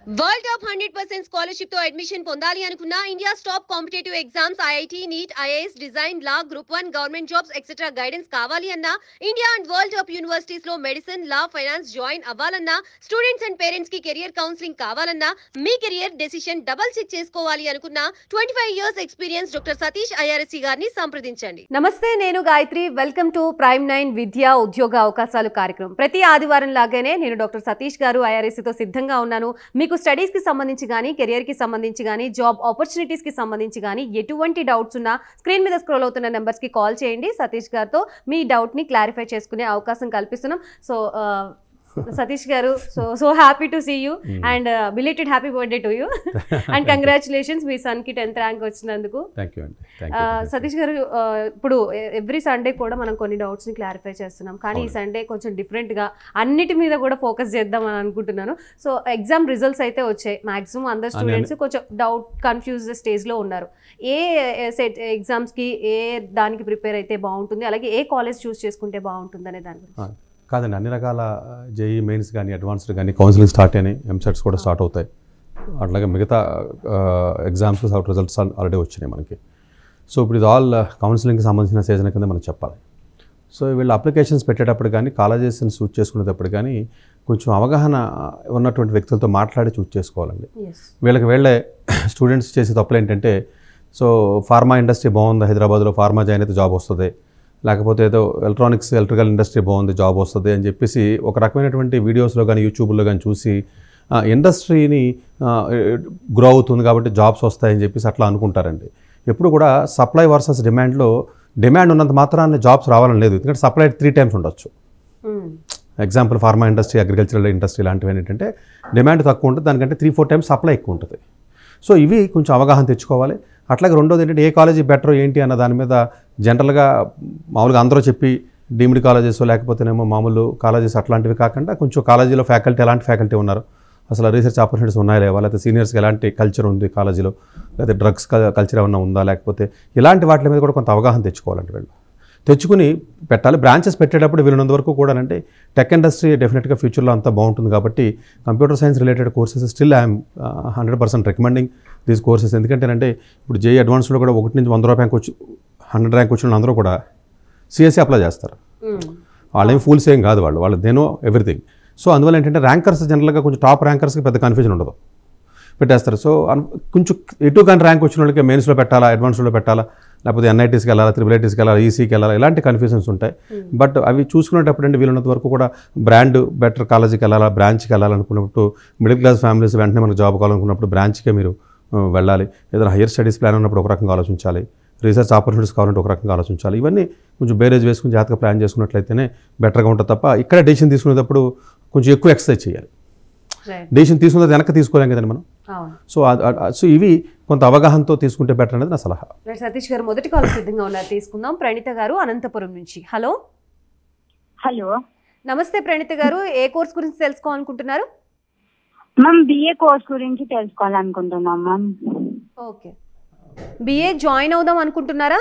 World top hundred percent scholarship తో admission పొందాలి అనుకున్న India top competitive exams IIT NEET IAS design law group one government jobs etcetera guidance కావాలి అన్నా India and world top universities లో medicine law finance join అవ్వాలన్నా students and parents కి career counselling కావాలన్నా మీ కెరియర్ డెసిషన్ డబల్ చెక్ చేసుకోవాలి అనుకున్న twenty five years experience doctor Satish IRSC గారిని సంప్రదించండి నమస్తే నేను Gayatri welcome to Prime Nine విద్యా ఉద్యోగ అవకాశాలు కార్యక్రమం ప్రతి ఆదివారం లాగానే నేను డాక్టర్ సతీష్ గారు ఐఆర్ఎస్సితో సిద్ధంగా ఉన్నాను మీకు స్టడీస్ కి సంబంధించి కానీ కెరియర్ కి సంబంధించి కానీ జాబ్ ఆపర్చునిటీస్ కి సంబంధించి కానీ ఎటువంటి డౌట్స్ ఉన్నా స్క్రీన్ మీద స్క్రోల్ అవుతున్న నెంబర్స్ కి కాల్ చేయండి సతీష్ గారితో మీ డౌట్ ని క్లారిఫై చేసుకునే అవకాశం కల్పిస్తున్నాం సో సతీష్ గారు so so happy to see you and belated happy birthday to you and congratulations మీ సన్ కి టెన్త్ ర్యాంక్ వచ్చినందుకు థ్యాంక్ యూ అండి థ్యాంక్ ఆ, యూ సతీష్ గారు ఆ, ఇప్పుడు ఎవ్రీ సండే కూడా మనం కొన్ని డౌట్స్ ని క్లారిఫై చేస్తున్నాం కానీ ఈ అవును. సండే కొంచెం డిఫరెంట్ గా అన్నిటి మీద కూడా ఫోకస్ చేద్దాం అని అనుకుంటున్నాను సో ఎగ్జామ్ రిజల్ట్స్ అయితే వచ్చాయి మాక్సిమం అందరు అన్ని- స్టూడెంట్స్ కొంచెం డౌట్ కన్ఫ్యూజ్ స్టేజ్ లో ఉన్నారు ఏ సెట్ ఎగ్జామ్స్ కి ఏ దానికి ప్రిపేర్ అయితే బాగుంటుంది అలాగే ఏ కాలేజ్ చూస్ చేసుకుంటే బాగుంటుంది అనే దాని గురించి కాదండి అన్ని రకాల జేఈ మెయిన్స్ కానీ అడ్వాన్స్డ్ కానీ కౌన్సిలింగ్ స్టార్ట్ అయినాయి ఎంసెట్స్ కూడా స్టార్ట్ అవుతాయి అట్లాగే మిగతా ఎగ్జామ్స్ అవుట్ రిజల్ట్స్ ఆల్రెడీ వచ్చినాయి మనకి సో ఇప్పుడు ఇది ఆల్ కౌన్సిలింగ్కి సంబంధించిన సీజన్ కింద మనం చెప్పాలి సో వీళ్ళు అప్లికేషన్స్ పెట్టేటప్పుడు కానీ కాలేజెస్ని చూస్ చేసుకునేటప్పుడు కానీ కొంచెం అవగాహన ఉన్నటువంటి వ్యక్తులతో మాట్లాడి చూస్ చేసుకోవాలండి ఎస్ వీళ్ళకి వెళ్ళే స్టూడెంట్స్ చేసే తప్పులు ఏంటంటే సో ఫార్మా ఇండస్ట్రీ బాగుంది హైదరాబాద్లో ఫార్మా జాయిన్ అయితే జాబ్ వస్తుంది లేకపోతే ఏదో ఎలక్ట్రానిక్స్ ఎలక్ట్రికల్ ఇండస్ట్రీ బాగుంది జాబ్ వస్తుంది అని చెప్పేసి ఒక రకమైనటువంటి వీడియోస్లో కానీ యూట్యూబ్లో కానీ చూసి ఆ, ఇండస్ట్రీని గ్రో అవుతుంది కాబట్టి జాబ్స్ వస్తాయని చెప్పేసి అట్లా అనుకుంటారండి ఎప్పుడు కూడా సప్లై వర్సెస్ డిమాండ్లో డిమాండ్ ఉన్నంత మాత్రాన్ని జాబ్స్ రావాలని లేదు ఎందుకంటే సప్లై త్రీ టైమ్స్ ఉండొచ్చు example pharma industry agricultural industry లాంటివి ఏంటంటే డిమాండ్ తక్కువ ఉంటుంది దానికంటే త్రీ ఫోర్ టైమ్స్ సప్లై ఎక్కువ ఉంటుంది సో ఇవి కొంచెం అవగాహన తెచ్చుకోవాలి అట్లాగే రెండోది ఏంటంటే ఏ కాలేజీ బెటర్ ఏంటి అన్న దాని మీద జనరల్గా మామూలుగా అందరూ చెప్పి డీమ్డ్ కాలేజెస్ లేకపోతేనేమో మామూలు కాలేజెస్ అట్లాంటివి కాకుండా కొంచెం కాలేజీలో ఫ్యాకల్టీ ఎలాంటి ఫ్యాకల్టీ ఉన్నారు అసలు రీసెర్చ్ ఆపర్చునిటీస్ ఉన్నాయా లేవా లేకపోతే సీనియర్స్కి ఎలాంటి కల్చర్ ఉంది కాలేజీలో లేకపోతే డ్రగ్స్ కల్చర్ ఏమన్నా ఉందా లేకపోతే ఇలాంటి వాటి మీద కూడా కొంత అవగాహన తెచ్చుకోవాలంటే వీళ్ళు తెచ్చుకుని పెట్టాలి బ్రాంచెస్ పెట్టేటప్పుడు వీళ్ళంత వరకు కూడా అంటే టెక్ ఇండస్ట్రీ డెఫినెట్గా ఫ్యూచర్లో అంతా బాగుంటుంది కాబట్టి computer science related courses still I'm hundred percent recommending these courses ఎందుకంటేనంటే ఇప్పుడు జేఈ అడ్వాన్స్లో కూడా ఒకటి నుంచి వంద రూపాయలకు వచ్చి హండ్రెడ్ ర్యాంక్ వచ్చిన అందరూ కూడా సిఎస్సి అప్లై చేస్తారు వాళ్ళేం ఫూల్స్ ఏం కాదు వాళ్ళు వాళ్ళు దేనో ఎవ్రీథింగ్ సో అందువల్ల ఏంటంటే ర్యాంకర్స్ జనరల్గా కొంచెం టాప్ ర్యాంకర్స్కి పెద్ద కన్ఫ్యూజన్ ఉండదు పెట్టేస్తారు సో అన్- కొంచెం ఎటు కానీ ర్యాంక్ వచ్చిన వాళ్ళకి మెయిన్స్లో పెట్టాలా అడ్వాన్స్లో పెట్టాలా లేకపోతే ఎన్ఐటీస్కి వెళ్ళాలా త్రిబుల్ ఐటీస్కి వెళ్ళాలా ఈసీకి వెళ్ళాలా ఇలాంటి కన్ఫ్యూజన్స్ ఉంటాయి బట్ అవి చూసుకునేటప్పుడు అంటే వీలున్నంత వరకు కూడా బ్రాండ్ బెటర్ కాలేజీకి వెళ్ళాలా బ్రాంచ్కి వెళ్ళాలనుకున్నప్పుడు మిడిల్ క్లాస్ ఫ్యామిలీస్ వెంటనే మనకు జాబ్ కావాలనుకున్నప్పుడు బ్రాంచ్కే మీరు ఆ, వెళ్ళాలి ఏదైనా హైయర్ స్టడీస్ ప్లాన్ ఉన్నప్పుడు ఒక రకంగా ఆలోచించాలి రీసెర్చ్ ఆపర్చునిటీస్ కావాలంటే ఒక రకంగా ఆలోచించాలి ఇవన్నీ కొంచెం బేరేజ్ వేసుకుని జాగ్రత్తగా ప్లాన్ చేసుకున్నట్లయితేనే బెటర్గా ఉంటుంది తప్ప ఇక్కడ డెసిషన్ తీసుకునేటప్పుడు కొంచెం ఎక్కువ ఎక్సర్సైజ్ చేయాలి రైట్ డెసిషన్ తీసుకున్నది వెనక్కి తీసుకోలేం కదండి మనం అవును సో ఆ- ఆ- సో ఇవి కొంత అవగాహనతో తీసుకుంటే బెటర్ అనేది నా సలహా రైట్ సతీష్ గారు మొదటి కాల్ సిద్ధంగా ఉన్నారు తీసుకుందాం ప్రణీత గారు అనంతపురం నుంచి హలో హలో నమస్తే ప్రణీత గారు ఏ కోర్స్ గురించి తెలుసుకోవాలనుకుంటున్నారు మ్యామ్ బిఏ కోర్స్ గురించి తెలుసుకోవాలనుకుంటున్నాం మ్యామ్ ఓకే బిఏ జాయిన్ అవుదాం అనుకుంటున్నారా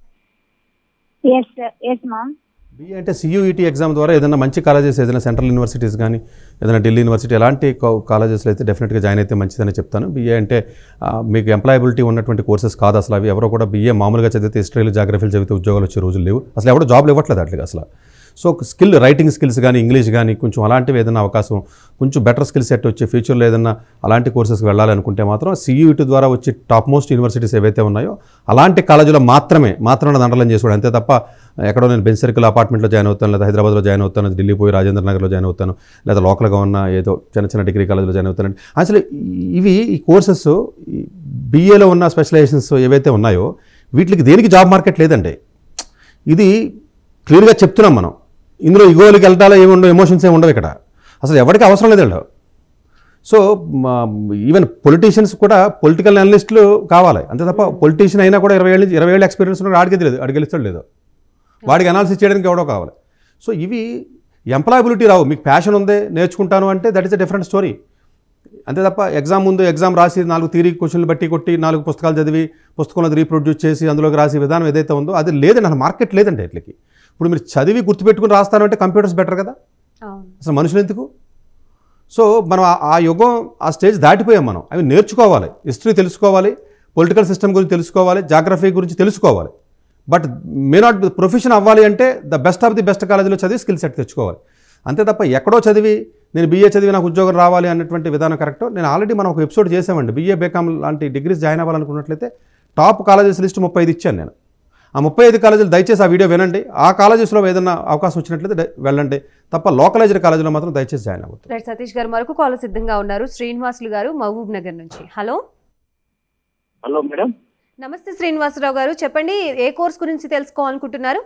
ఎస్ ఎస్ మ్యామ్ బిఏ అంటే సియూఈటీ ఎగ్జామ్ ద్వారా ఏదైనా మంచి కాలేజెస్ ఏదైనా సెంట్రల్ యూనివర్సిటీస్ కానీ ఏదైనా ఢిల్లీ యూనివర్సిటీ ఎలాంటి కాలేజెస్లో అయితే డెఫినెట్గా జాయిన్ అయితే మంచిదని చెప్తాను బిఏ అంటే ఆ, మీకు ఎంప్లాయబిలిటీ ఉన్నటువంటి కోర్సెస్ కాదు అసలు అవి ఎవరో కూడా బిఏ మామూలుగా చదివితే హిస్టరీలు జాగ్రఫీలు చదివితే ఉద్యోగాలు వచ్చే రోజులు లేవు అసలు ఎవడో జాబ్లు ఇవ్వట్లేదు అట్లా అసలు సో స్కిల్ రైటింగ్ స్కిల్స్ కానీ ఇంగ్లీష్ కానీ కొంచెం అలాంటివి ఏదైనా అవకాశం కొంచెం బెటర్ స్కిల్ సెట్ వచ్చే ఫ్యూచర్లో ఏదైనా అలాంటి కోర్సెస్కి వెళ్ళాలనుకుంటే మాత్రం సియూఈటీ ద్వారా వచ్చే టాప్ మోస్ట్ యూనివర్సిటీస్ ఏవైతే ఉన్నాయో అలాంటి కాలేజీలో మాత్రమే మాత్రమే అండర్లైన్ చేసుకోవడం అంతే తప్ప ఎక్కడో నేను బెంచ్ సర్కిల్ అపార్ట్మెంట్లో జాయిన్ అవుతాను లేదా హైదరాబాద్లో జాయిన్ అవుతాను ఢిల్లీ పోయి రాజేంద్ర నగర్లో జాయిన్ అవుతాను లేదా లోకల్గా ఉన్న ఏదో చిన్న చిన్న డిగ్రీ కాలేజ్లో జాయిన్ అవుతానండి అసలు ఇవి ఈ కోర్సెస్ బీఏలో ఉన్న స్పెషలైజేషన్స్ ఏవైతే ఉన్నాయో వీటికి దేనికి జాబ్ మార్కెట్ లేదండి ఇది క్లియర్గా చెప్తున్నాం మనం ఇందులో ఇగోలకి వెళ్ళటాలో ఏమి ఉండవు ఎమోషన్స్ ఏమి ఉండవు ఇక్కడ అసలు ఎవరికి అవసరం లేదు వీళ్ళు సో ఈవెన్ పొలిటీషియన్స్ కూడా పొలిటికల్ అనలిస్టులు కావాలి అంతే తప్ప పొలిటీషియన్ అయినా కూడా ఇరవై ఏళ్ళు ఇరవై ఏళ్ళు ఎక్స్పీరియన్స్ ఉన్నాడు ఆడికి తెలియదు ఆడికి గెలుస్తాడు లేదు వాడికి అనాలిసిస్ చేయడానికి ఎవడో కావాలి సో ఇవి ఎంప్లాయబిలిటీ రావు మీకు ప్యాషన్ ఉంది నేర్చుకుంటాను అంటే that is a different story అంతే తప్ప ఎగ్జామ్ ముందు ఎగ్జామ్ రాసి నాలుగు థియరీ క్వశ్చన్లు బట్టి కొట్టి నాలుగు పుస్తకాలు చదివి పుస్తకంలో రీప్రొడ్యూస్ చేసి అందులోకి రాసే విధానం ఏదైతే ఉందో అది లేదండి అసలు మార్కెట్ లేదండి ఇట్లకి ఇప్పుడు మీరు చదివి గుర్తుపెట్టుకుని రాస్తాను అంటే కంప్యూటర్స్ బెటర్ కదా అవును అసలు మనుషులు ఎందుకు సో మనం ఆ- ఆ యుగం ఆ స్టేజ్ దాటిపోయాం మనం అవి నేర్చుకోవాలి హిస్టరీ తెలుసుకోవాలి పొలిటికల్ సిస్టమ్ గురించి తెలుసుకోవాలి జాగ్రఫీ గురించి తెలుసుకోవాలి బట్ మే నాట్ ప్రొఫెషన్ అవ్వాలి అంటే the best of the best కాలేజీలో చదివి స్కిల్ సెట్ తెచ్చుకోవాలి అంతే తప్ప ఎక్కడో చదివి నేను బీఏ చదివి నాకు ఉద్యోగం రావాలి అన్నటువంటి విధానం కరెక్ట్ నేను ఆల్రెడీ మనం ఒక ఎపిసోడ్ చేసామండి బీఏ బీకామ్ లాంటి డిగ్రీస్ జాయిన్ అవ్వాలనుకున్నట్లయితే టాప్ కాలేజెస్ లిస్ట్ ముప్పై ఐదు ఇచ్చాను నేను ఆ ముప్పై ఐదు కాలేజీలు దయచేసి ఆ వీడియో వినండి ఆ కాలేజెస్లో ఏదైనా అవకాశం వచ్చినట్లయితే ద- వెళ్ళండి తప్ప లోకలైజ్డ్ కాలేజీలో మాత్రం దయచేసి జాయిన్ అవ్వద్దు రైట్ సతీష్ గారు మరొక కాల్ సిద్ధంగా ఉన్నారు శ్రీనివాసులు గారు మహబూబ్ నగర్ నుంచి హలో హలో మేడం నమస్తే శ్రీనివాసరావు గారు చెప్పండి ఏ కోర్స్ గురించి తెలుసుకోవాలనుకుంటున్నారు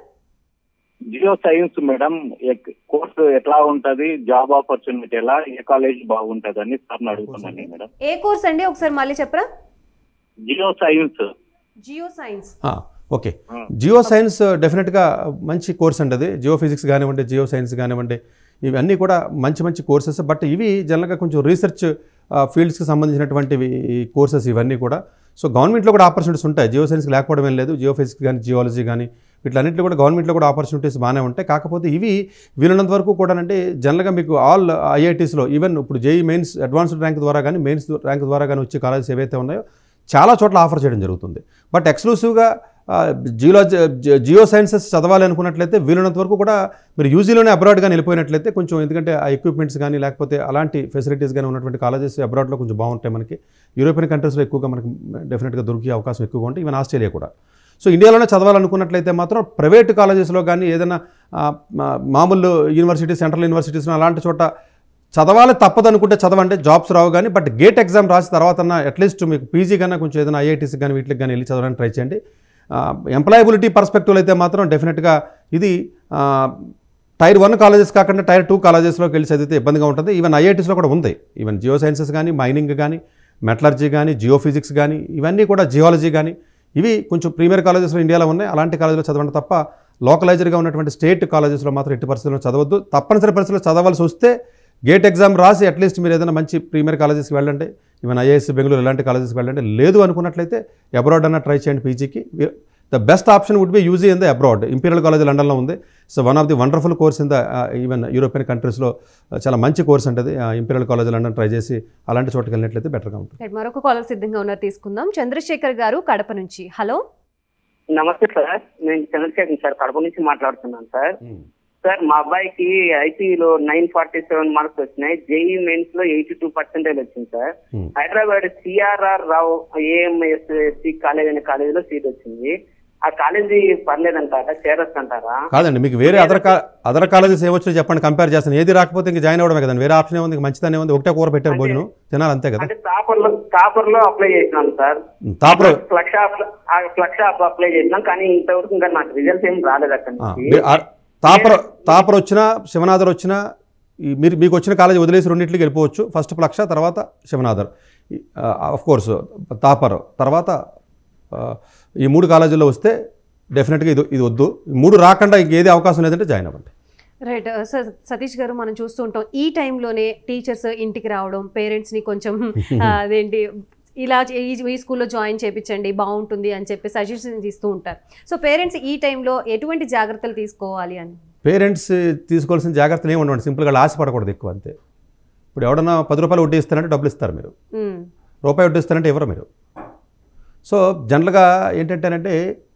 జియో సైన్స్ మేడం ఎక్- కోర్సు ఎట్లా ఉంటది జాబ్ ఆపర్చునిటీ ఎలా ఏ కాలేజ్ బాగుంటది అని సార్ని అడుగుతున్నాను మేడం ఏ కోర్స్ అండి ఒకసారి మళ్ళీ చెప్పరా geo science geo science ah, okay geo science డెఫినెట్గా మంచి కోర్స్ అండి అది జియో ఫిజిక్స్ కానివ్వండి జియో సైన్స్ కానివ్వండి ఇవన్నీ కూడా మంచి మంచి కోర్సెస్ బట్ ఇవి జనరల్గా కొంచెం రీసెర్చ్ ఫీల్డ్స్కి సంబంధించినటువంటివి ఈ కోర్సెస్ ఇవన్నీ కూడా సో గవర్నమెంట్లో కూడా ఆపర్చునిటీస్ ఉంటాయి జియో సైన్స్కి లేకపోవడం ఏం లేదు జియో ఫిజిక్స్ కానీ జియాలజీ కానీ వీటిలన్నింటిలో కూడా గవర్నమెంట్లో కూడా ఆపర్చునిటీస్ బాగానే ఉంటాయి కాకపోతే ఇవి వీలున్నంత వరకు కూడా అంటే జనరల్గా మీకు ఆల్ ఐఐటీస్లో ఈవెన్ ఇప్పుడు జేఈ మెయిన్స్ అడ్వాన్స్డ్ ర్యాంక్ ద్వారా కానీ మెయిన్స్ ర్యాంక్ ద్వారా కానీ వచ్చే కాలేజెస్ ఏవైతే ఉన్నాయో చాలా చోట్ల ఆఫర్ చేయడం జరుగుతుంది బట్ ఎక్స్క్లూసివ్గా జియోలజీ జియో సైన్సెస్ చదవాలి అనుకున్నట్లయితే వీలున్నంత వరకు కూడా మీరు యూజీలోనే అబ్రాడ్ కానీ వెళ్ళిపోయినట్లయితే కొంచెం ఎందుకంటే ఆ ఎక్విప్మెంట్స్ కానీ లేకపోతే అలాంటి ఫెసిలిటీస్ కానీ ఉన్నటువంటి కాలేజెస్ అబ్రాడ్లో కొంచెం బాగుంటాయి మనకి యూరోపియన్ కంట్రీస్లో ఎక్కువగా మనకి డెఫినెట్గా దొరికే అవకాశం ఎక్కువగా ఉంటాయి ఈవెన్ ఆస్ట్రేలియా కూడా సో ఇండియాలోనే చదవాలనుకున్నట్లయితే మాత్రం ప్రైవేట్ కాలేజెస్లో కానీ ఏదైనా ఆ, మా- మామూలు యూనివర్సిటీ సెంట్రల్ యూనివర్సిటీస్లో అలాంటి చోట చదవాలి తప్పదు అనుకుంటే చదవండి జాబ్స్ రావు కానీ బట్ గేట్ ఎగ్జామ్ రాసి తర్వాత అట్లీస్ట్ మీకు పీజీ కన్నా కొంచెం ఏదైనా ఐఐటీస్ కానీ వీటికి కానీ వెళ్ళి చదవడానికి ట్రై చేయండి ఎంప్లాయబిలిటీ పర్స్పెక్టివ్ అయితే మాత్రం డెఫినెట్గా ఇది ఆ, టైర్ వన్ కాలేజెస్ కాకుండా టైర్ టూ కాలేజెస్లోకి వెళ్ళి చదివితే ఇబ్బందిగా ఉంటుంది ఈవెన్ ఐఐటీస్లో కూడా ఉంది ఈవెన్ జియో సైన్సెస్ కానీ మైనింగ్ కానీ మెటలర్జీ కానీ జియో ఫిజిక్స్ కానీ ఇవన్నీ కూడా జియాలజీ కానీ ఇవి కొంచెం ప్రీమియర్ కాలేజెస్లో ఇండియాలో ఉన్నాయి అలాంటి కాలేజీలో చదవండి తప్ప లోకలైజ్డ్గా ఉన్నటువంటి స్టేట్ కాలేజెస్లో మాత్రం ఎట్టి పరిస్థితుల్లో చదవద్దు తప్పనిసరి పరిస్థితుల్లో చదవాల్సి వస్తే గేట్ ఎగ్జామ్ రాసి అట్లీస్ట్ మీరు ఏదైనా మంచి ప్రీమియర్ కాలేజెస్కి వెళ్ళండి ఈవెన్ ఐఏఎస్ బెంగళూరు ఇలాంటి కాలేజెస్కి వెళ్ళండి లేదు అనుకున్నట్లయితే అబ్రాడ్ అన్న ట్రై చేయండి పీజీకి the best option would be UG in the abroad Imperial College లండన్లో ఉంది so one of the wonderful course in the even European కంట్రీస్లో చాలా మంచి కోర్స్ ఉంటుంది ఇంపీరియల్ కాలేజ్ లండన్ ట్రై చేసి అలాంటి చోటుకి వెళ్ళినట్లయితే బెటర్గా ఉంటుంది రైట్ మరొక కాలర్ సిద్ధంగా ఉన్నారు తీసుకుందాం చంద్రశేఖర్ గారు కడప నుంచి హలో నమస్తే సార్ నేను చంద్రశేఖర్ సార్ కడప నుంచి మాట్లాడుతున్నాను సార్ సార్ మా అబ్బాయికి ఐటీలో నైన్ ఫార్టీ సెవెన్ మార్క్స్ వచ్చినాయి జేఈ మెయిన్స్ లో ఎయిటీ టూ పర్సెంటేజ్ వచ్చింది sir Hmm. Hyderabad CRR Rao AMSC college అనే కాలేజీలో సీట్ వచ్చింది ఆ కాలేజీ పర్లేదంటారా చేరొచ్చు అంటారా కాదండి మీకు వేరే అదర్ కా అదర్ కాలేజెస్ ఏమొచ్చో చెప్పండి కంపేర్ చేస్తాను ఏది రాకపోతే ఇంక జాయిన్ అవ్వడమే కదండి వేరే ఆప్షన్ ఏముంది ఇంక మంచిదానే ఉంది ఒకటే కూర పెట్టారు భోజనం తినాలి అంతే కదా అంటే టాపర్ లో టాపర్ లో అప్లై చేసినాం సార్ తాపర ఫ్లక్ష ఫ్లక్ష అప్లై చేసినాం కానీ ఇంతవరకు ఇంకా నాకు రిజల్ట్స్ ఏం రాలేదు అక్కడ ఆ, నుంచి మీరు ఆ- తాపర తాపర వచ్చినా శివనాథర్ వచ్చినా ఈ మీరు మీకు వచ్చిన కాలేజ్ వదిలేసి రెండింటికి వెళ్ళిపోవచ్చు ఫస్ట్ ప్లక్ష తర్వాత శివనాథర్ ఆఫ్ కోర్స్ తాపర్ తర్వాత ఆ, ఈ మూడు కాలేజీల్లో వస్తే డెఫినెట్గా ఇది ఇది వద్దు ఈ మూడు రాకుండా ఇంకేది అవకాశం లేదంటే జాయిన్ అవ్వండి రైట్ సార్ సతీష్ గారు మనం చూస్తూ ఉంటాం ఈ టైంలోనే టీచర్స్ ఇంటికి రావడం పేరెంట్స్ని కొంచెం ఆ, అదేంటి ఇలా చే- ఈ ఈ స్కూల్లో జాయిన్ చేయించండి బాగుంటుంది అని చెప్పి సజెషన్స్ ఇస్తూ ఉంటారు సో పేరెంట్స్ ఈ టైంలో ఎటువంటి జాగ్రత్తలు తీసుకోవాలి అని పేరెంట్స్ తీసుకోవాల్సిన జాగ్రత్తలు ఏమి ఉండవండి సింపుల్గా వాళ్ళు ఆశపడకూడదు ఎక్కువ అంతే ఇప్పుడు ఎవడన్నా పది రూపాయలు వడ్డీ ఇస్తారంటే డబ్బులు ఇస్తారు మీరు మ్మ్. రూపాయి వడ్డీ ఇస్తారంటే ఎవరు మీరు సో జనరల్గా ఏంటంటేనంటే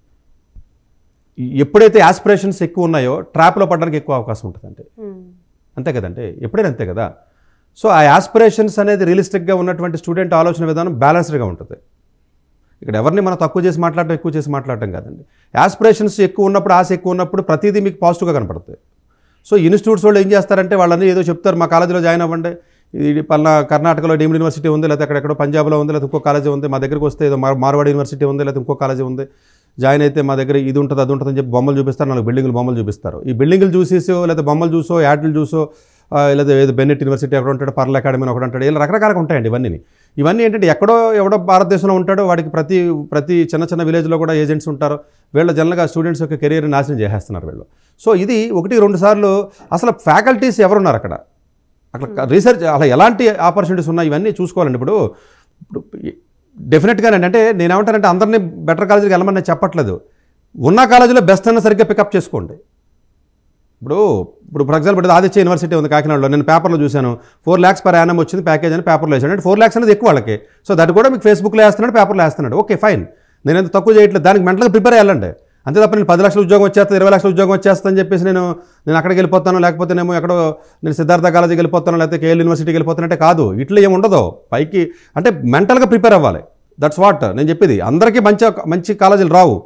ఎప్పుడైతే ఆస్పిరేషన్స్ ఎక్కువ ఉన్నాయో ట్రాప్లో పడడానికి ఎక్కువ అవకాశం ఉంటుంది అంటే మ్మ్. అంతే కదంటే ఎప్పుడైనా అంతే కదా సో ఆ ఆస్పిరేషన్స్ అనేది రియలిస్టిక్గా ఉన్నటువంటి స్టూడెంట్ ఆలోచన విధానం బ్యాలెన్స్డ్గా ఉంటుంది ఇక్కడ ఎవరిని మనం తక్కువ చేసి మాట్లాడటం ఎక్కువ చేసి మాట్లాడటం కాదండి ఆస్పిరేషన్స్ ఎక్కువ ఉన్నప్పుడు ఆశ ఎక్కువ ఉన్నప్పుడు ప్రతిదీ మీకు పాజిటివ్గా కనపడుతుంది సో ఇన్స్టిట్యూట్స్ వాళ్ళు ఏం చేస్తారంటే వాళ్ళని ఏదో చెప్తారు మా కాలేజీలో జాయిన్ అవ్వండి ఇది పలానా కర్ణాటకలో డీమ్డ్ యూనివర్సిటీ ఉంది లేకపోతే అక్కడెక్కడో పంజాబ్లో ఉంది లేకపోతే ఇంకో కాలేజీ ఉంది మా దగ్గరికి వస్తే ఏదో మార్- మార్వాడి యూనివర్సిటీ ఉంది లేకపోతే ఇంకో కాలేజీ ఉంది జాయిన్ అయితే మా దగ్గర ఇది ఉంటుంది అది ఉంటుంది అని చెప్పి బొమ్మలు చూపిస్తారు నాలుగు బిల్డింగ్లు బొమ్మలు చూపిస్తారు ఈ బిల్డింగ్లు చూసేసో లేదా బొమ్మలు చూసో యాడ్లు చూసో ఆ, లేదా ఏదో బెన్నెట్ యూనివర్సిటీ ఎక్కడ ఉంటాడు పర్ల అకాడమీ అని ఒకటి ఉంటాడు ఇలా రకరకాలుగా ఉంటాయండి ఇవన్నీ ఇవన్నీ ఏంటంటే ఎక్కడో ఎవడో భారతదేశంలో ఉంటాడో వాడికి ప్రతి ప్రతి చిన్న చిన్న విలేజ్లో కూడా ఏజెంట్స్ ఉంటారు వీళ్ళ జనరల్గా స్టూడెంట్స్ యొక్క కెరీర్ నాశనం చేసేస్తున్నారు వీళ్ళు సో ఇది ఒకటి రెండు సార్లు అసలు ఫ్యాకల్టీస్ ఎవరున్నారు అక్కడ అక్కడ రీసెర్చ్ అలా ఎలాంటి ఆపర్చునిటీస్ ఉన్నాయి ఇవన్నీ చూసుకోవాలండి ఇప్పుడు ఇప్పుడు డెఫినెట్గానండి అంటే నేను ఏమంటానంటే అందరినీ బెటర్ కాలేజీకి వెళ్ళమని నేను చెప్పట్లేదు ఉన్న కాలేజీలో బెస్ట్ అన్న సరిగ్గా పికప్ చేసుకోండి ఇప్పుడు ఇప్పుడు ఫర్ ఎగ్జాంపుల్ ఇప్పుడు ఆదిత్య యూనివర్సిటీ ఉంది కాకినాడలో నేను పేపర్లో చూశాను ఫోర్ ల్యాక్స్ పర్ యానం వచ్చింది ప్యాకేజ్ అని పేపర్లో వేసాడు అంటే ఫోర్ ల్యాక్స్ అనేది ఎక్కువ వాళ్ళకి సో దట్ కూడా మీకు ఫేస్బుక్లో వేస్తున్నాడు పేపర్లో వేస్తున్నాడు ఓకే ఫైన్ నేను ఎంత తక్కువ చేయట్లేదు దానికి మెంటల్గా ప్రిపేర్ అయ్యాలండి అంతే తప్ప నేను పది లక్షల ఉద్యోగం వచ్చేస్తుంది ఇరవై లక్షల ఉద్యోగం వచ్చేస్తా అని చెప్పేసి నేను నేను అక్కడికి వెళ్ళిపోతాను లేకపోతే నేను ఎక్కడో నేను సిద్ధార్థ కాలేజీకి వెళ్ళిపోతాను లేకపోతే కేఎల్ యూనివర్సిటీకి వెళ్ళిపోతానంటే కాదు ఇట్లా ఏమి ఉండదు పైకి అంటే మెంటల్గా ప్రిపేర్ అవ్వాలి దట్స్ వాట్ నేను చెప్పేది అందరికీ మంచి మంచి కాలేజీలు రావు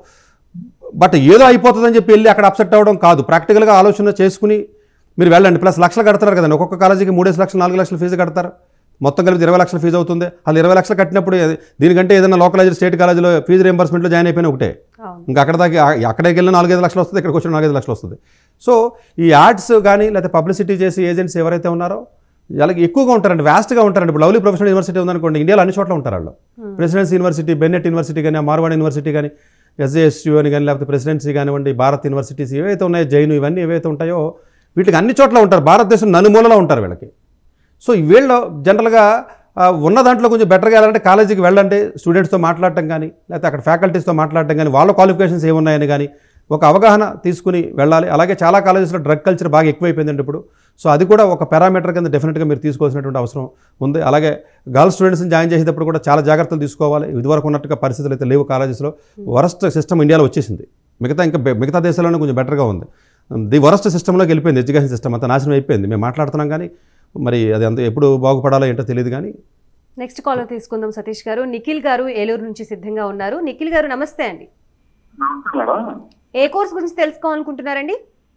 బట్ ఏదో అయిపోతుందని చెప్పి వెళ్ళి అక్కడ అప్సెట్ అవ్వడం కాదు ప్రాక్టికల్గా ఆలోచన చేసుకుని మీరు వెళ్ళండి ప్లస్ లక్షలు కడతారు కదండి ఒక్కొక్క కాలేజీకి మూడేసి లక్షలు నాలుగు లక్షలు ఫీజు కడతారు మొత్తం కలిపి ఇరవై లక్షల ఫీజు అవుతుంది వాళ్ళు ఇరవై లక్షలు కట్టినప్పుడు ఇది- దీనికంటే ఏదైనా లోకలైజ్ స్టేట్ కాలేజీలో ఫీజు రింబర్స్మెంట్లో జాయిన్ అయిపోయిన ఒకటే అవును ఇంకా అక్కడ దాకా అక్కడికి వెళ్ళిన నాలుగైదు లక్షలు వస్తుంది ఇక్కడికి వచ్చిన నాలుగైదు లక్షలు వస్తుంది సో ఈ యాడ్స్ కానీ లేకపోతే పబ్లిసిటీ చేసి ఏజెంట్స్ ఎవరైతే ఉన్నారో వాళ్ళకి ఎక్కువగా ఉంటారండి వ్యాస్ట్గా ఉంటారండి ఇప్పుడు లవ్లీ ప్రొఫెషనల్ యూనివర్సిటీ ఉందనుకోండి ఇండియాలో అన్ని చోట్ల ఉంటారు వాళ్ళు ప్రెసిడెన్సీ యూనివర్సిటీ బెన్నెట్ యూనివర్సిటీ కానీ మార్వాడ్ యూనివర్సిటీ కానీ ఎస్జేఎస్యూ అని కానీ లేకపోతే ప్రెసిడెన్సీ కానివ్వండి భారత్ యూనివర్సిటీస్ ఏవైతే ఉన్నాయో జైన్ ఇవన్నీ ఏవైతే ఉంటాయో వీటికి అన్ని చోట్ల ఉంటారు భారతదేశం నలుమూలలో ఉంటారు వీళ్ళకి సో ఈ వీళ్ళు జనరల్గా ఆ, ఉన్న దాంట్లో కొంచెం బెటర్గా వెళ్ళాలంటే కాలేజీకి వెళ్ళండి స్టూడెంట్స్తో మాట్లాడటం కానీ లేకపోతే అక్కడ ఫ్యాకల్టీస్తో మాట్లాడటం కానీ వాళ్ళ క్వాలిఫికేషన్స్ ఏమున్నాయని కానీ ఒక అవగాహన తీసుకుని వెళ్ళాలి అలాగే చాలా కాలేజెస్లో డ్రగ్ కల్చర్ బాగా ఎక్కువైపోయిందండి ఇప్పుడు సో అది కూడా ఒక పారామీటర్ కింద డెఫినెట్గా మీరు తీసుకోవాల్సినటువంటి అవసరం ఉంది అలాగే గర్ల్స్ స్టూడెంట్స్ని జాయిన్ చేసేటప్పుడు కూడా చాలా జాగ్రత్తలు తీసుకోవాలి ఇదివరకు ఉన్నట్టుగా పరిస్థితులు అయితే లేవు కాలేజెస్లో వరస్ట్ సిస్టమ్ ఇండియాలో వచ్చేసింది మిగతా ఇంకా బె- మిగతా దేశాల్లోనే కొంచెం బెటర్గా ఉంది ది వరస్ట్ సిస్టంలోకి వెళ్ళిపోయింది ఎడ్యుకేషన్ సిస్టమ్ అంతా నాశనం అయిపోయింది మేము మాట్లాడుతున్నాం కానీ మరి అది అంత ఎప్పుడు బాగుపడాలో ఏంటో తెలియదు కానీ నెక్స్ట్ కాలర్ తీసుకుందాం సతీష్ గారు నిఖిల్ గారు ఏలూరు నుంచి సిద్ధంగా ఉన్నారు నిఖిల్ గారు నమస్తే అండి నమస్తే మేడం ఏ కోర్స్ గురించి తెలుసుకోవాలనుకుంటున్నారండి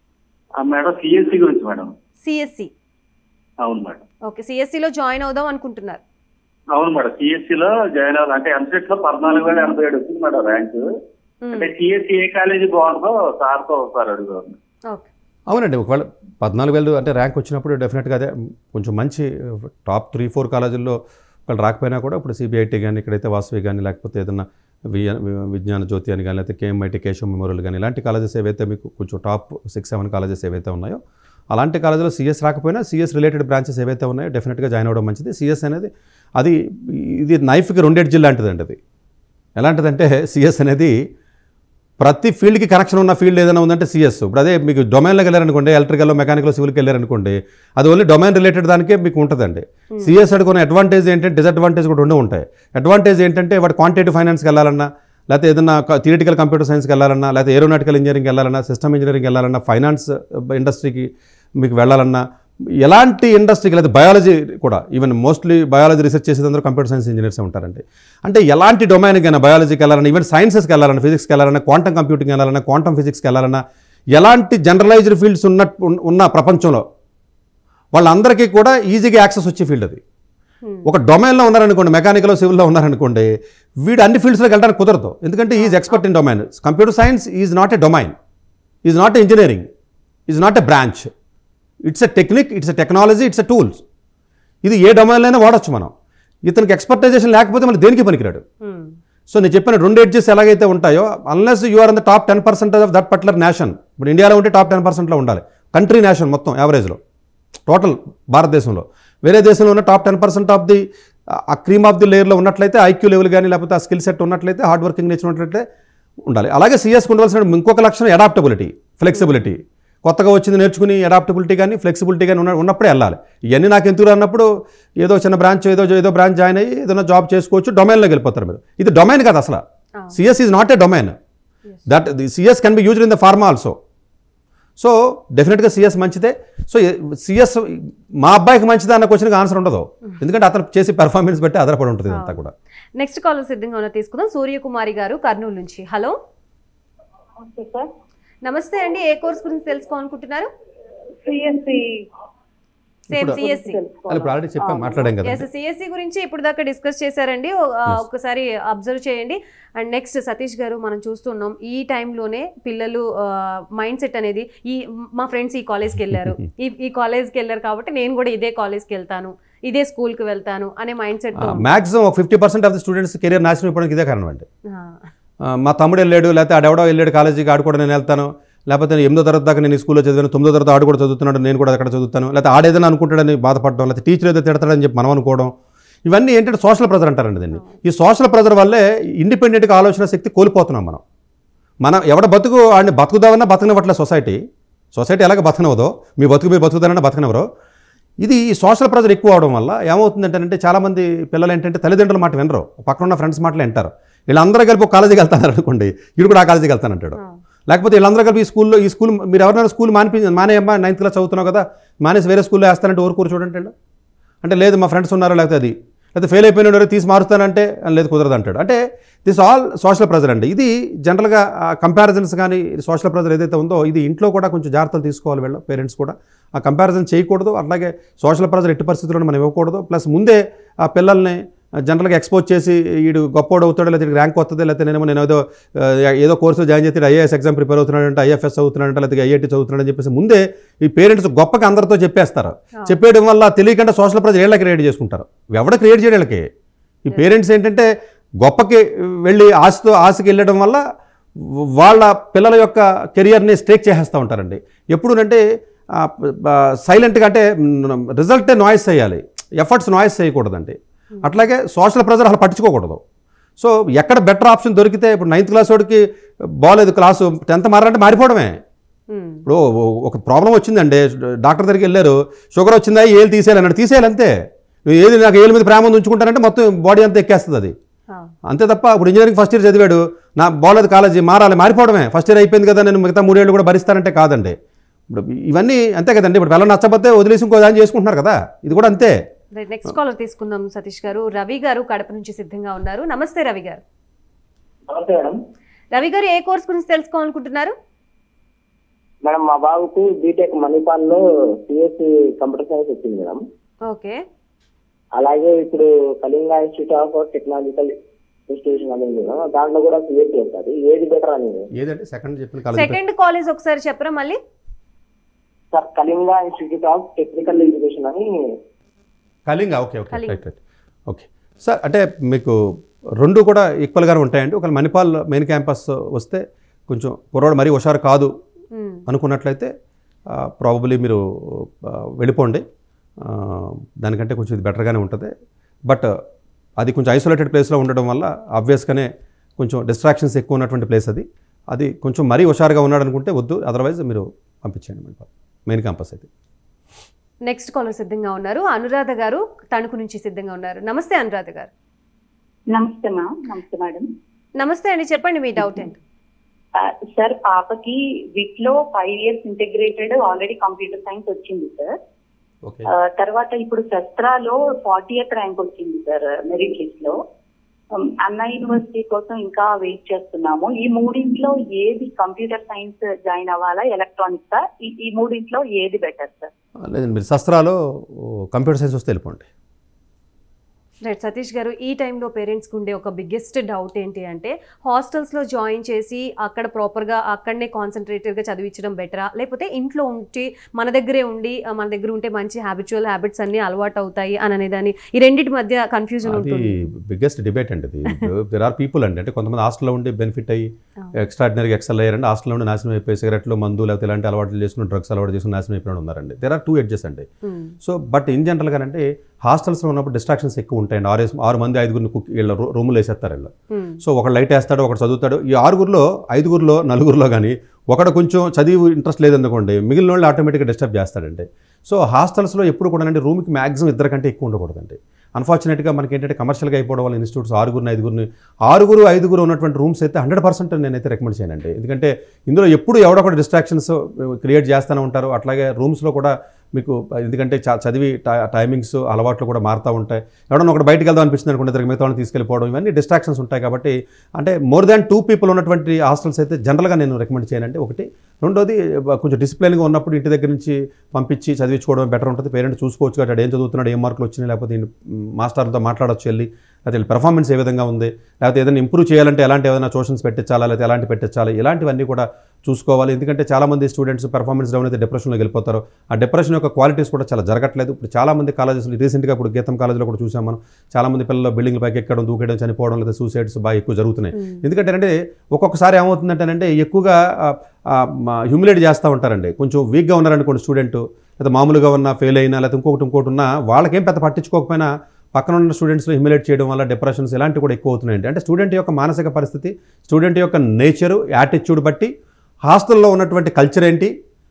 ఆ మేడం సిఎస్సి గురించి మేడం సిఎస్సి అవును మేడం ఓకే సిఎస్సిలో జాయిన్ అవుదాం అనుకుంటున్నారు అవును మేడం సిఎస్సి లో జాయిన్ అవ్వాలి అంటే ఎంసెట్ లో పద్నాలుగు వేల ఎనభై ఏడు వచ్చింది మేడం ర్యాంక్ మ్మ్. అంటే సిఎస్సి ఏ కాలేజీ బాగుందో సార్తో ఒకసారి అడుగుతాను ఓకే అవునండి ఒకవేళ పద్నాలుగు వేలు అంటే ర్యాంక్ వచ్చినప్పుడు డెఫినెట్గా అదే కొంచెం మంచి టాప్ త్రీ ఫోర్ కాలేజీల్లో ఒకళ్ళు రాకపోయినా కూడా ఇప్పుడు సిబిఐటి కానీ ఇక్కడైతే వాసవి కానీ లేకపోతే ఏదైనా వి విజ్ఞాన జ్యోతి అని కానీ లేకపోతే కేఎంఐటి కేశవ్ మెమోరియల్ కానీ ఇలాంటి కాలేజెస్ ఏవైతే మీకు కొంచెం టాప్ సిక్స్ సెవెన్ కాలేజెస్ ఏవైతే ఉన్నాయో అలాంటి కాలేజీలో సిఎస్ రాకపోయినా సిఎస్ రిలేటెడ్ బ్రాంచెస్ ఏవైతే ఉన్నాయో డెఫినెట్గా జాయిన్ అవ్వడం మంచిది సిఎస్ అనేది అది ఇది నైఫ్కి రెండెడ్జి లాంటిదండి అది ఎలాంటిదంటే సిఎస్ అనేది ప్రతి ఫీల్డ్కి కనెక్షన్ ఉన్న ఫీల్డ్ ఏదైనా ఉందంటే సిఎస్ ఇప్పుడు అదే మీకు డొమైన్లోకి వెళ్ళారనుకోండి ఎలక్ట్రికల్ మెకానికల్ సివిల్కి వెళ్ళారనుకోండి అది ఓన్లీ డొమైన్ రిలేటెడ్ దానికే మీకు ఉంటుందండి సిఎస్ అడుగున్న అడ్వాంటేజ్ ఏంటంటే డిసడ్వాంటేజ్ కూడా ఉండే ఉంటాయి అడ్వాంటేజ్ ఏంటంటే వాడు క్వాంటిటేటివ్ ఫైనాన్స్కి వెళ్ళాలన్నా లేకపోతే ఏదైనా థియరిటికల్ కంప్యూటర్ సైన్స్కి వెళ్ళాలన్నా లేకపోతే ఏరోనాటికల్ ఇంజనీరింగ్ వెళ్ళాలన్నా సిస్టమ్ ఇంజనీరింగ్ వెళ్ళాలన్నా ఫైనాన్స్ ఇండస్ట్రీకి మీకు వెళ్ళాలన్నా ఎలాంటి ఇండస్ట్రీకి లేదా బయాలజీ కూడా ఈవెన్ మోస్ట్లీ బయాలజీ రీసెర్చ్ చేసేదందరూ కంప్యూటర్ సైన్స్ ఇంజనీర్స్ ఉంటారండి అంటే ఎలాంటి డొమైన్కి అయినా బయాలజీకి వెళ్ళాలన్నా ఈవెన్ సైన్సెస్కి వెళ్ళాలన్నా ఫిజిక్స్కి వెళ్ళాలన్నా క్వాంటమ్ కంప్యూటింగ్ వెళ్ళాలన్నా క్వాంటమ్ ఫిజిక్స్కి వెళ్ళాలన్నా ఎలాంటి జనరలైజ్డ్ ఫీల్డ్స్ ఉన్న ఉన్న ప్రపంచంలో వాళ్ళందరికీ కూడా ఈజీగా యాక్సెస్ వచ్చే ఫీల్డ్ అది ఒక డొమైన్లో ఉన్నారనుకోండి మెకానికల్ సివిల్లో ఉన్నారనుకోండి వీడు అన్ని ఫీల్డ్స్లోకి వెళ్ళడానికి కుదరదు ఎందుకంటే is expert in domain computer science is not a domain is not a engineering is not a branch it's a technique it's a technology it's a tools ఇది ఏ డొమైన్లోనే వాడచ్చు మనం ఇతనికి ఎక్స్పర్టైజేషన్ లేకపోతే మళ్ళీ దేనికి పనికిరాడు మ్మ్. సో నేను చెప్పిన రెండు ఎడ్జెస్ ఎలాగైతే ఉంటాయో unless you are in the top ten percent of that particular nation ఇప్పుడు ఇండియాలో ఉంటే టాప్ టెన్ పర్సెంట్లో ఉండాలి కంట్రీ నేషన్ మొత్తం యావరేజ్లో టోటల్ భారతదేశంలో వేరే దేశంలో ఉన్న top ten percent of the ah cream of the లేయర్లో ఉన్నట్లయితే ఐక్యూ లెవెల్ కానీ లేకపోతే ఆ స్కిల్ సెట్ ఉన్నట్లయితే హార్డ్ వర్కింగ్ నేచర్ ఉన్నట్లయితే ఉండాలి అలాగే సిఎస్కి ఉండవలసిన ఇంకొక లక్షణం అడాప్టబిలిటీ ఫ్లెక్సిబిలిటీ కొత్తగా వచ్చింది నేర్చుకుని అడాప్టబిలిటీ కానీ ఫ్లెక్సిబిలిటీ కానీ ఉన్న ఉన్నప్పుడే వెళ్ళాలి ఇవన్నీ నాకు ఎందుకు అన్నప్పుడు ఏదో చిన్న బ్రాంచ్ ఏదో ఏదో బ్రాంచ్ జాయిన్ అయ్యి ఏదైనా జాబ్ చేసుకోవచ్చు డొమైన్లోకి వెళ్ళిపోతారు మీరు ఇది డొమైన్ కాదు అసలు Ah. CS is not a domain that the CS can be used in the pharma also so డెఫినెట్గా సిఎస్ మంచిదే సో సిఎస్ మా అబ్బాయికి మంచిదే అన్న క్వశ్చన్కి ఆన్సర్ ఉండదు ఎందుకంటే అతను చేసే పెర్ఫార్మెన్స్ బట్టి ఆధారపడి ఉంటుంది ఇదంతా కూడా నెక్స్ట్ కాలర్ సిద్ధంగా ఉన్న తీసుకుందాం సూర్యకుమారి గారు కర్నూలు నుంచి హలో ఓకే సార్ నమస్తే అండి ఏ కోర్స్ గురించి తెలుసుకోవాలనుకుంటున్నారు సిఎస్సి సేమ్ ఇప్పుడు- సిఎస్సి అది ఇప్పుడు ఆల్రెడీ చెప్పాం మాట్లాడాం కదా ఎస్ సిఎస్సి గురించి ఇప్పుడు దాకా డిస్కస్ చేశారండి ఓ- ఆ, ఒకసారి అబ్జర్వ్ చేయండి అండ్ నెక్స్ట్ సతీష్ గారు మనం చూస్తున్నాం ఈ టైంలోనే పిల్లలు మైండ్ సెట్ అనేది ఈ మా ఫ్రెండ్స్ ఈ కాలేజ్కి వెళ్ళారు ఈ ఈ కాలేజ్కి వెళ్ళారు కాబట్టి నేను కూడా ఇదే కాలేజ్కి వెళ్తాను ఇదే స్కూల్కి వెళ్తాను అనే మైండ్ సెట్ మ్యాక్సిమం ఒక fifty percent of the students career నాశనం అయిపోవడానికి ఇదే కారణం అండి ఆ, మా తమ్ముడు వెళ్ళాడు లేకపోతే ఆడెవడో వెళ్ళాడు కాలేజీకి ఆడు కూడా నేను వెళ్తాను లేకపోతే నేను ఎనిమిదో తరగతి దాకా నేను ఈ స్కూల్లో చదివాను తొమ్మిదో తరగతి ఆడు కూడా చదువుతున్నాడు నేను కూడా అక్కడ చదువుతాను లేకపోతే ఆడేదైనా అనుకుంటాడని బాధపడడం లేకపోతే టీచర్ ఏదో తిడతాడని చెప్పి మనం అనుకోవడం ఇవన్నీ ఏంటంటే సోషల్ ప్రెజర్ అంటారండి దీన్ని ఈ సోషల్ ప్రెజర్ వల్లే ఇండిపెండెంట్గా ఆలోచన శక్తి కోల్పోతున్నాం మనం మనం ఎవడ బతుకు ఆడిని బతుకుదామన్నా బతకనివ్వట్లే సొసైటీ సొసైటీ ఎలాగ బతకనవదో మీ బతుకు మీరు బతుకుతారని బతకనవరో ఇది ఈ సోషల్ ప్రెజర్ ఎక్కువ అవడం వల్ల ఏమవుతుందంటే చాలామంది పిల్లలు ఏంటంటే తల్లిదండ్రుల మాట వినరు పక్కన ఉన్న ఫ్రెండ్స్ మాటలు వింటారు వీళ్ళందరూ కలిపి ఒక కాలేజీకి వెళ్తారు అనుకోండి వీడు కూడా ఆ కాలేజీకి వెళ్తానంటాడు లేకపోతే వీళ్ళందరూ కలిపి ఈ స్కూల్లో ఈ స్కూల్ మీరు ఎవరైనా స్కూల్ మానిపి మానేయమ్మా నైన్త్ క్లాస్ చదువుతున్నావు కదా మానేసి వేరే స్కూల్లో వేస్తానంటే ఊరు కూర చూడండి వీళ్ళు. అంటే లేదు మా ఫ్రెండ్స్ ఉన్నారు లేకపోతే అది లేకపోతే ఫెయిల్ అయిపోయినాడు తీసి మారుస్తానంటే లేదు కుదరదు అంటాడు అంటే దిస్ ఆల్ సోషల్ ప్రెజర్ అండి ఇది జనరల్గా కంపారిజన్స్ కానీ సోషల్ ప్రెజర్ ఏదైతే ఉందో ఇది ఇంట్లో కూడా కొంచెం జాగ్రత్తలు తీసుకోవాలి వీళ్ళు పేరెంట్స్ కూడా ఆ కంపారిజన్ చేయకూడదు అలాగే సోషల్ ప్రెజర్ ఎట్టి పరిస్థితుల్లో మనం ఇవ్వకూడదు ప్లస్ ముందే ఆ పిల్లల్ని జనరల్గా ఎక్స్పోజ్ చేసి వీడు గొప్పోడు అవుతాడు లేకపోతే ర్యాంక్ వస్తుంది లేకపోతే నేనేమో నేను ఏదో ఆ, ఏదో కోర్సు జాయిన్ చేస్తే ఐఏఎస్ ఎగ్జామ్ ప్రిపేర్ అవుతున్నాడంటే ఐఎఫ్ఎస్ అవుతున్నాడంటే లేకపోతే ఐఐటి చదువుతున్నాడని చెప్పేసి ముందే ఈ పేరెంట్స్ గొప్పగా అందరితో చెప్పేస్తారు చెప్పేయడం వల్ల తెలియకుండా సోషల్ ప్రెజర్ ఏళ్ళ క్రియేట్ చేసుకుంటారు ఎవడ క్రియేట్ చేయడం వీళ్ళకి ఈ పేరెంట్స్ ఏంటంటే గొప్పకి వెళ్ళి ఆశతో ఆశకి వెళ్ళడం వల్ల వాళ్ళ పిల్లల యొక్క కెరియర్ని స్టేక్ చేసేస్తూ ఉంటారండి ఎప్పుడునంటే సైలెంట్గా అంటే రిజల్టే నాయిస్ చేయాలి ఎఫర్ట్స్ నాయిస్ చేయకూడదండి అట్లాగే సోషల్ ప్రెజర్ అసలు పట్టించుకోకూడదు సో ఎక్కడ బెటర్ ఆప్షన్ దొరికితే ఇప్పుడు నైన్త్ క్లాస్ వాడికి బాగాలేదు క్లాసు టెన్త్ మారాలంటే మారిపోవడమే ఉమ్, ఇప్పుడు ఒక ప్రాబ్లం వచ్చిందండి డాక్టర్ దగ్గరికి వెళ్ళారు షుగర్ వచ్చిందా ఏళ్ళు తీసేయాలి అన్నాడు తీసేయాలి అంతే నువ్వు ఏది నాకు ఏళ్ళ మీద ప్రేమ ఉంది ఉంచుకుంటానంటే మొత్తం బాడీ అంతా ఎక్కేస్తుంది అది ఆ, అంతే తప్ప ఇప్పుడు ఇంజనీరింగ్ ఫస్ట్ ఇయర్ చదివాడు నా బాగాలేదు కాలేజీ మారాలి మారిపోవడమే ఫస్ట్ ఇయర్ అయిపోయింది కదా నేను మిగతా మూడేళ్ళు కూడా భరిస్తానంటే కాదండి ఇప్పుడు ఇవన్నీ అంతే కదండి ఇప్పుడు పిల్లలు నచ్చకపోతే వదిలేసి ఇంకో దాన్ని చేసుకుంటున్నారు కదా ఇది కూడా అంతే రైట్ నెక్స్ట్ కాలర్ తీసుకుందాం సతీష్ గారు రవి గారు కడప నుంచి సిద్ధంగా ఉన్నారు నమస్తే రవి గారు నమస్తే మేడం రవి గారు ఏ కోర్స్ గురించి తెలుసుకోవాలనుకుంటున్నారు మేడం మా బాబుకు బీటెక్ మణిపాల్ లో సిఎస్సి కంప్యూటర్ సైన్స్ వచ్చింది మేడం ఓకే అలాగే ఇప్పుడు Kalinga Institute of Technological Institution అనేది మేడం దాంట్లో కూడా సిఎస్సి వస్తుంది ఏది బెటర్ అనేది ఏదండి సెకండ్ చెప్పిన కాలేజ్ సెకండ్ కాలేజ్ ఒకసారి చెప్పరా మళ్ళీ sir Kalinga Institute of Technical Education అని Kalinga okay okay Kalinga. Right right okay sir అంటే మీకు రెండు కూడా ఈక్వల్గానే ఉంటాయండి ఒకవేళ మణిపాల్ మెయిన్ క్యాంపస్ వస్తే కొంచెం కుర్రోడు మరీ హుషారు కాదు ఉమ్, అనుకున్నట్లయితే ప్రాబబ్లీ మీరు ఆ, వెళ్ళిపోండి ఆ, దానికంటే కొంచెం ఇది బెటర్గానే ఉంటుంది బట్ అది కొంచెం ఐసోలేటెడ్ ప్లేస్లో ఉండడం వల్ల ఆబ్వియస్గానే కొంచెం డిస్ట్రాక్షన్స్ ఎక్కువ ఉన్నటువంటి ప్లేస్ అది అది కొంచెం మరీ హుషారుగా ఉన్నాడు అనుకుంటే వద్దు అదర్వైజ్ మీరు పంపించండి మణిపాల్ మెయిన్ క్యాంపస్ అయితే నెక్స్ట్ కాలర్ సిద్ధంగా ఉన్నారు అనురాధ గారు తణుకు నుంచి సిద్ధంగా ఉన్నారు నమస్తే అనురాధ గారు నమస్తే మా నమస్తే మేడం నమస్తే అండి చెప్పండి మీ డౌట్ ఏంటి ఆ, సార్ పాపకి విట్ లో five years integrated already computer science వచ్చింది సార్ ఓకే ఆ, తర్వాత ఇప్పుడు శస్త్రాలో ఫార్టీయత్ ర్యాంక్ వచ్చింది సార్ మెరిట్ లిస్ట్ లో ఉమ్, అన్నా యూనివర్సిటీ కోసం ఇంకా వెయిట్ చేస్తున్నాము ఈ మూడింట్లో ఏది కంప్యూటర్ సైన్స్ జాయిన్ అవ్వాలా ఎలక్ట్రానిక్స్ ఈ ఈ మూడింట్లో ఏది బెటర్ సార్ లేదండి మీరు శస్త్రాలో కంప్యూటర్ సైన్స్ వస్తే వెళ్ళిపోండి రైట్ సతీష్ గారు ఈ టైంలో పేరెంట్స్కి ఉండే ఒక బిగ్గెస్ట్ డౌట్ ఏంటి అంటే హాస్టల్స్లో జాయిన్ చేసి అక్కడ ప్రాపర్గా అక్కడనే కాన్సన్ట్రేటెడ్గా చదివించడం బెటరా లేకపోతే ఇంట్లో ఉంటే మన దగ్గరే ఉండి ఆ, మన దగ్గర ఉంటే మంచి హ్యాబిచువల్ హ్యాబిట్స్ అన్ని అలవాటు అవుతాయి అని అనేదాన్ని ఈ రెండింటి మధ్య కన్ఫ్యూజన్ అది ఉంటుంది బిగ్గెస్ట్ డిబేట్ అండి అది దెర్ ఆర్ పీపుల్ అండి అంటే కొంతమంది హాస్టల్లో ఉండి బెనిఫిట్ అయ్యి అవును. ఎక్స్ట్రాడినరీగా ఎక్సెల్ అయ్యారండి హాస్టల్లో ఉండి నాశనం అయిపోయి సిగరెట్లు మందు లేకపోతే ఇలాంటి అలవాట్లు చేసుకుని డ్రగ్స్ అలవాటు చేసుకుని నాశనం అయిపోయిన వాళ్ళు ఉన్నారండి దెర్ ఆర్ టూ ఎడ్జెస్ అండి ఉమ్, సో బట్ ఇన్ జనరల్గా అంటే హాస్టల్స్లో ఉన్నప్పుడు డిస్ట్రాక్షన్స్ ఎక్కువ ఉంటాయండి ఆరు ఆరు మంది ఐదుగురిని కుక్ వీళ్ళ రూ- రూములు వేసేస్తారు వీళ్ళు ఉమ్, సో ఒకడు లైట్ వేస్తాడు ఒకడు చదువుతాడు ఈ ఆరుగురిలో ఐదుగురిలో నలుగురిలో కానీ ఒకడు కొంచెం చదివి ఇంట్రెస్ట్ లేదనుకోండి మిగిలిన వాళ్ళు ఆటోమేటిక్గా డిస్టర్బ్ చేస్తాడండి సో హాస్టల్స్లో ఎప్పుడు కూడా అంటే రూమ్కి మ్యాక్సిమం ఇద్దరు కంటే ఎక్కువ ఉండకూడదండి అన్ఫార్చునేట్గా మనకి ఏంటంటే కమర్షియల్గా అయిపోవడం వల్ల ఇన్స్టిట్యూట్స్ ఆరుగురిని ఐదుగురిని ఆరుగురు ఐదుగురు ఉన్నటువంటి రూమ్స్ అయితే హండ్రెడ్ పర్సెంట్ నేనైతే రికమెండ్ చేయనండి ఎందుకంటే ఇందులో ఎప్పుడు ఎవడో ఒకటి డిస్ట్రాక్షన్స్ క్రియేట్ చేస్తూనే ఉంటారు అట్లాగే రూమ్స్లో కూడా మీకు ఎందుకంటే చ- చదివి టై- టైమింగ్స్ అలవాట్లు కూడా మారుతూ ఉంటాయి ఎవడన్నా ఒకటి బయటికి వెళ్దాం అనిపిస్తుంది అనుకుంటే ఇద్దరికి మిగతా వాళ్ళని తీసుకెళ్ళిపోవడం ఇవన్నీ డిస్ట్రాక్షన్స్ ఉంటాయి కాబట్టి అంటే మోర్ దాన్ టూ పీపుల్ ఉన్నటువంటి హాస్టల్స్ అయితే జనరల్గా నేను రికమెండ్ చేయనంటే ఒకటి రెండోది బ- కొంచెం డిసిప్లిన్గా ఉన్నప్పుడు ఇంటి దగ్గర నుంచి పంపించి చదివించుకోవడం బెటర్ ఉంటుంది పేరెంట్ చూసుకోవచ్చు కాబట్టి ఏం చదువుతున్నాడు ఏం మార్కులు వచ్చినాయి లేకపోతే ఈయన, మ్, మాస్టర్తో మాట్లాడొచ్చు వెళ్ళి లేకపోతే వీళ్ళ పెర్ఫార్మెన్స్ ఏ విధంగా ఉంది లేకపోతే ఏదైనా ఇంప్రూవ్ చేయాలంటే ఎలాంటి ఏదైనా ట్యూషన్స్ పెట్టించాలా లేకపోతే ఎలాంటి పెట్టించాలి ఇలాంటివన్నీ కూడా చూసుకోవాలి ఎందుకంటే చాలామంది స్టూడెంట్స్ పెర్ఫార్మెన్స్ డౌన్ అయితే డిప్రెషన్లోకి వెళ్ళిపోతారు ఆ డిప్రెషన్ యొక్క క్వాలిటీస్ కూడా చాలా జరగట్లేదు ఇప్పుడు చాలామంది కాలేజెస్లో రీసెంట్గా ఇప్పుడు గీతం కాలేజ్లో కూడా చూసాం మనం చాలామంది పిల్లలు బిల్డింగ్ పైకి ఎక్కడం దూకేయడం చనిపోవడం లేదా సూసైడ్స్ బాగా ఎక్కువ జరుగుతున్నాయి ఉమ్, ఎందుకంటే అంటే ఒక్కొక్కసారి ఏమవుతుందంటేనంటే ఎక్కువగా హ్యూమిలేట్ చేస్తూ ఉంటారండి కొంచెం వీక్గా ఉన్నారనుకోండి స్టూడెంట్ లేదా మామూలుగా ఉన్న ఫెయిల్ అయినా లేకపోతే ఇంకొకటి ఇంకోటి ఉన్నా వాళ్ళకేం పెద్ద పట్టించుకోకపోయినా పక్కన ఉన్న స్టూడెంట్స్లో హ్యూమిలేట్ చేయడం వల్ల డిప్రెషన్స్ ఇలాంటివి కూడా ఎక్కువ అవుతున్నాయండి అంటే స్టూడెంట్ యొక్క మానసిక పరిస్థితి స్టూడెంట్ యొక్క నేచరు యాటిట్యూడ్ బట్టి హాస్టల్లో ఉన్నటువంటి కల్చర్ ఏంటి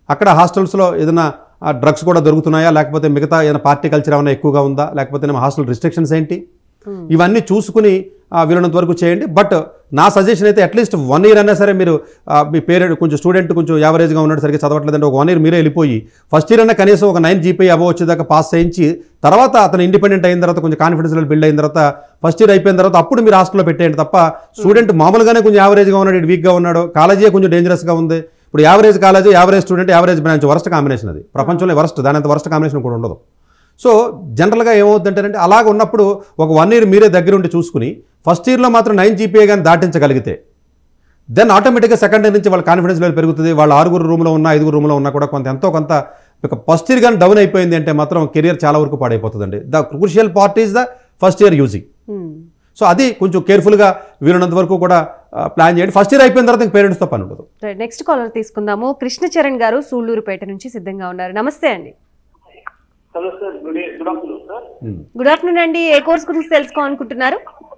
అక్కడ హాస్టల్స్లో ఏదైనా డ్రగ్స్ కూడా దొరుకుతున్నాయా లేకపోతే మిగతా ఏదైనా పార్టీ కల్చర్ ఏమైనా ఎక్కువగా ఉందా లేకపోతే హాస్టల్ రిస్ట్రిక్షన్స్ ఏంటి ఇవన్నీ చూసుకుని ఆ, వీలైనంత వరకు చేయండి బట్ నా సజెషన్ అయితే అట్లీస్ట్ వన్ ఇయర్ అయినా సరే మీరు ఆ, మీ పేరెంట్ కొంచెం స్టూడెంట్ కొంచెం యావరేజ్గా ఉన్నాడు సరిగ్గా చదవట్లేదంటే ఒక వన్ ఇయర్ మీరే వెళ్ళిపోయి ఫస్ట్ ఇయర్ అయినా కనీసం ఒక నైన్ జీపీ అబవ్ వచ్చేదాకా పాస్ చేయించి తర్వాత అతను ఇండిపెండెంట్ అయిన తర్వాత కొంచెం కాన్ఫిడెన్స్ బిల్డ్ అయిన తర్వాత ఫస్ట్ ఇయర్ అయిపోయిన తర్వాత అప్పుడు మీరు హాస్టల్లో పెట్టేయండి తప్ప స్టూడెంట్ మామూలుగానే కొంచెం యావరేజ్గా ఉన్నాడు వీక్గా ఉన్నాడు కాలేజీ కొంచెం డేంజరస్గా ఉంది ఇప్పుడు average college average student average branch worst combination అది ప్రపంచంలో వరస్ట్ దాని అంత వరస్ట్ కాంబినేషన్ కూడా ఉండదు సో జనరల్గా ఏమవుతుందంటే అలాగ ఉన్నప్పుడు ఒక వన్ ఇయర్ మీరే దగ్గర ఉండి చూసుకుని ఫస్ట్ ఇయర్లో మాత్రం నైన్ జీపీఏ కానీ దాటించగలిగితే దెన్ ఆటోమేటిక్గా సెకండ్ ఇయర్ నుంచి వాళ్ళ కాన్ఫిడెన్స్ లెవెల్ పెరుగుతుంది వాళ్ళ ఆరుగురు రూమ్లో ఉన్న ఐదుగురు రూమ్లో ఉన్నా కూడా కొంత ఎంతో కొంత ఒక ఫస్ట్ ఇయర్ కానీ డౌన్ అయిపోయింది అంటే మాత్రం కెరియర్ చాలా వరకు పాడైపోతుందండి the crucial part is the first year using so అది కొంచెం కేర్ఫుల్గా వీలున్నంత వరకు కూడా ప్లాన్ చేయండి ఫస్ట్ ఇయర్ అయిపోయిన తర్వాత పేరెంట్స్తో పని ఉండదు నెక్స్ట్ కాలర్ తీసుకుందాము కృష్ణ చరణ్ గారు సూళ్ళూరుపేట నుంచి సిద్ధంగా ఉన్నారు నమస్తే అండి hello sir good good afternoon sir good afternoon అండి ఏ కోర్స్ గురించి తెలుసుకోవాలనుకుంటున్నారు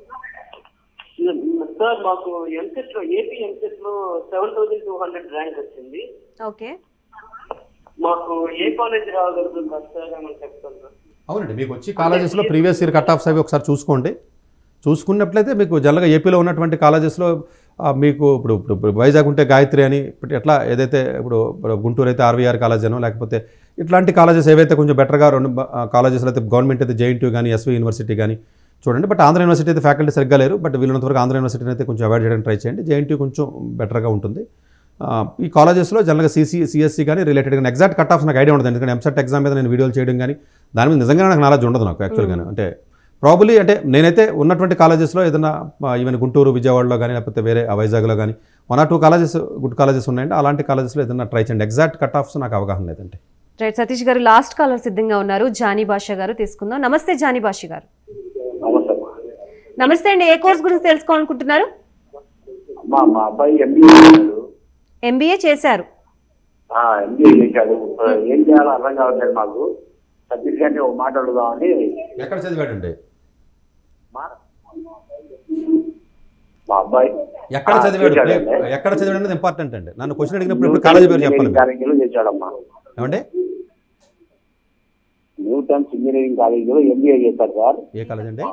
సార్ మాకు ఎంసెట్ లో ఏపీ ఎంసెట్ లో seven thousand two hundred rank వచ్చింది ఓకే మాకు ఏ కాలేజ్ రాగలుగుతుంది సార్ ఏమని చెప్తాను సార్ అవునండి మీకు వచ్చి కాలేజెస్లో ప్రీవియస్ ఇయర్ కట్ ఆఫ్స్ అవి ఒకసారి చూసుకోండి చూసుకున్నట్లయితే మీకు జనరల్గా ఏపీలో ఉన్నటువంటి కాలేజెస్లో ఆ, మీకు ఇప్పుడు ఇప్పుడు ఇప్పుడు వైజాగ్ ఉంటే గాయత్రి అని ఇప్పుడు ఎట్లా ఏదైతే ఇప్పుడు ఇప్పుడు గుంటూరు అయితే ఆర్వీఆర్ కాలేజ్ అనో లేకపోతే ఇట్లాంటి కాలేజెస్ ఏవైతే కొంచెం బెటర్గా రెండు కాలేజెస్లో అయితే గవర్నమెంట్ అయితే జేఎన్టీ కానీ ఎస్వి యూనివర్సిటీ కానీ చూడండి బట్ ఆంధ్ర యూనివర్సిటీ అయితే ఫ్యాకల్టీ సరిగ్గా లేరు బట్ వీళ్ళంత వరకు ఆంధ్ర యూనివర్సిటీని అయితే కొంచెం అవాయిడ్ చేయడానికి ట్రై చేయండి జేఎన్టీ కొంచెం బెటర్గా ఉంటుంది ఆ, ఈ కాలేజెస్లో జనరల్గా సీసీ సిఎస్సి కానీ రిలేటెడ్ కానీ ఎగ్జాక్ట్ కట్ ఆఫ్స్ నాకు ఐడియా ఉండదు ఎందుకంటే ఎంసెట్ ఎగ్జామ్ మీద నేను వీడియోలు చేయడం కానీ దాని మీద నిజంగా నాకు నాలెడ్జ్ ఉండదు నాకు యాక్చువల్గా అంటే ప్రాబులీ అంటే నేనైతే ఉన్నటువంటి కాలేజెస్లో ఏదైనా ఈవెన్ గుంటూరు విజయవాడలో కానీ లేకపోతే వేరే ఆ వైజాగ్లో కానీ one or two colleges good colleges ఉన్నాయండి అలాంటి కాలేజెస్లో ఏదైనా ట్రై చేయండి ఎగ్జాక్ట్ కట్ ఆఫ్స్ నాకు అవగాహన లేదండి రైట్ సతీష్ గారు లాస్ట్ కాలర్ సిద్ధంగా ఉన్నారు జానీ భాష గారు తీసుకుందాం నమస్తే జానీ భాష గారు నమస్తే నమస్తే అండి ఏ కోర్స్ గురించి తెలుసుకోవాలనుకుంటున్నారు మా మా అబ్బాయి ఎంబీఏ చేశాడు ఎంబీఏ చేశారు ఎంబీఏ చేశాడు ఇప్పుడు ఏం చేయాలో అర్థం కావట్లేదు మాకు సర్టిఫికేట్ ఒక మాట అడుగుదామని ఎక్కడ చదివాడండి మా మా అబ్బాయి ఎక్కడ ఆ, చదివాడు చేశాడండి. ఎక్కడ చదివాడు అనేది ఇంపార్టెంట్ అండి నన్ను క్వశ్చన్ అడిగినప్పుడు ఇప్పుడు కాలేజీ పేరు చెప్పాలి మీరు. కాలేజీలో చేశాడమ్మా ఏమండి న్యూటన్స్ ఇంజనీరింగ్ కాలేజీలో ఎంబీఏ చేశాడు సార్ ఏ కాలేజ్ అండి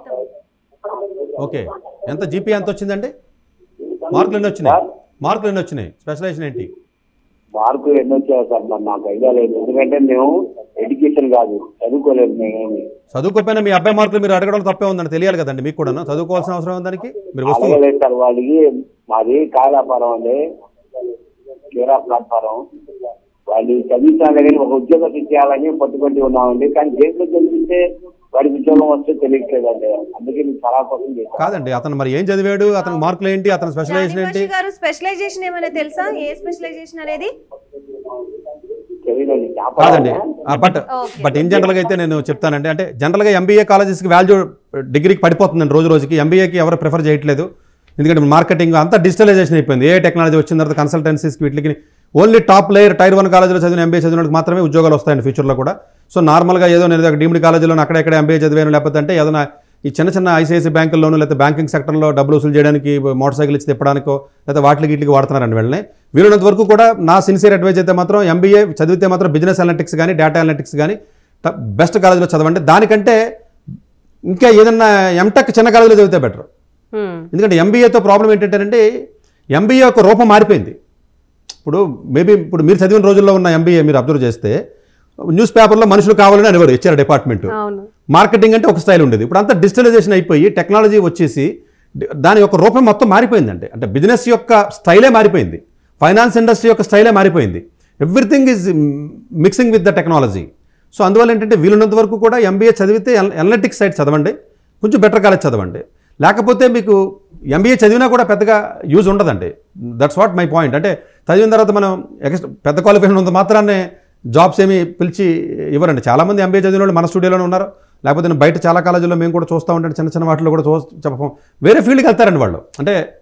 ఓకే ఎంత జీపీ ఎంత వచ్చిందండి మార్కులు ఎన్ని వచ్చినాయి మార్కులు ఎన్ని వచ్చినాయి స్పెషలైజేషన్ ఏంటి మార్కులు ఎన్ని వచ్చాయో సార్ మరి మాకు ఐడియా లేదు ఎందుకంటే మేము ఎడ్యుకేషన్ కాదు చదువుకోలేదు మేమేమి చదువుకోకపోయినా మీ అబ్బాయి మార్కులు మీరు అడగడం తప్పే ఉందని తెలియాలి కదండి మీకు కూడా చదువుకోవాల్సిన అవసరం ఉంది దానికి మీరు వస్తువు అడగలేదు సార్ వాళ్ళకి మాది కాయ వ్యాపారం అండి కీరా ప్లాట్ఫారం వాళ్ళు చదివించాలి కానీ ఒక ఉద్యోగం ఇచ్చేయాలని పట్టుబట్టి ఉన్నామండి కానీ దేంట్లో చదివిస్తే వాడికి ఉద్యోగం వస్తే తెలియట్లేదండి అందుకే నేను చాలా కోసం చేశాను కాదండి అతను మరి ఏం చదివాడు అతని మార్కులు ఏంటి అతని జానీ స్పెషలైజేషన్ ఏంటి భాష గారు స్పెషలైజేషన్ ఏమైనా తెలుసా ఏ స్పెషలైజేషన్ అనేది తెలియదండి కాదండి వ్యాపారం బట్ Okay. బట్ ఇన్ జనరల్గా అయితే నేను చెప్తానండి అంటే జనరల్గా ఎంబీఏ కాలేజెస్కి వాల్యూ డిగ్రీకి పడిపోతుందండి రోజు రోజుకి ఎంబీఏకి ఎవరు ప్రిఫర్ చేయట్లేదు ఎందుకంటే మార్కెటింగ్ అంతా డిజిటలైజేషన్ అయిపోయింది ఏ టెక్నాలజీ వచ్చిన తర్వాత కన్సల్టెన్సీస్కి వీటికి only top layer tier one కాలేజీలో చదివిన ఎంబీఏ చదివిన వాళ్ళకి మాత్రమే ఉద్యోగాలు వస్తాయండి ఫ్యూచర్లో కూడా సో నార్మల్గా ఏదో నేను ఒక డీమ్డ్ కాలేజీలో అక్కడెక్కడ ఎంబీఏ చదివాను లేకపోతే అంటే ఏదైనా ఈ చిన్న చిన్న ఐసీఐసీ బ్యాంకుల్లోనూ లేకపోతే బ్యాంకింగ్ సెక్టర్లో డబ్బులు వసూలు చేయడానికి మోటార్ సైకిల్ ఇచ్చి తిప్పడానికో లేకపోతే వాటికి వీటికి వాడుతున్నారండి వెళ్ళని వీలున్నంత వరకు కూడా నా సిన్సియర్ అడ్వైజ్ అయితే మాత్రం ఎంబీఏ చదివితే మాత్రం బిజినెస్ అనలిటిక్స్ కానీ డేటా అనలిటిక్స్ కానీ బెస్ట్ కాలేజీలో చదవండి దానికంటే ఇంకా ఏదన్నా ఎంటెక్ చిన్న కాలేజీలో చదివితే బెటర్ హ్మ్. ఎందుకంటే ఎంబీఏతో ప్రాబ్లం ఏంటంటే ఎంబీఏ యొక్క రూపం మారిపోయింది ఇప్పుడు మేబీ ఇప్పుడు మీరు చదివిన రోజుల్లో ఉన్న ఎంబీఏ మీరు అబ్జర్వ్ చేస్తే న్యూస్ పేపర్లో మనుషులు కావాలని అనేవారు ఇచ్చారు డిపార్ట్మెంట్ అవును మార్కెటింగ్ అంటే ఒక స్టైల్ ఉండేది ఇప్పుడు అంతా డిజిటలైజేషన్ అయిపోయి టెక్నాలజీ వచ్చేసి డి- దాని యొక్క రూపం మొత్తం మారిపోయిందండి అంటే బిజినెస్ యొక్క స్టైలే మారిపోయింది ఫైనాన్స్ ఇండస్ట్రీ యొక్క స్టైలే మారిపోయింది everything is mixing with the technology so అందువల్ల ఏంటంటే వీలున్నంత వరకు కూడా ఎంబీఏ చదివితే ఎనలిటిక్స్ సైడ్ చదవండి కొంచెం బెటర్ కాలేజ్ చదవండి లేకపోతే మీకు ఎంబీఏ చదివినా కూడా పెద్దగా యూజ్ ఉండదండి దట్స్ వాట్ మై పాయింట్ అంటే చదివిన తర్వాత మనం ఎక్స్ పెద్ద క్వాలిఫికేషన్ ఉన్నంత మాత్రాన్ని జాబ్స్ ఏమి పిలిచి ఇవ్వరండి చాలామంది ఎంబీఏ చదివిన వాళ్ళు మన స్టూడియోలోనే ఉన్నారు లేకపోతే నేను బయట చాలా కాలేజీలో మేము కూడా చూస్తూ ఉంటాం చిన్న చిన్న వాటిలో కూడా చూ చెప్పం వేరే ఫీల్డ్కి వెళ్తారండి వాళ్ళు అంటే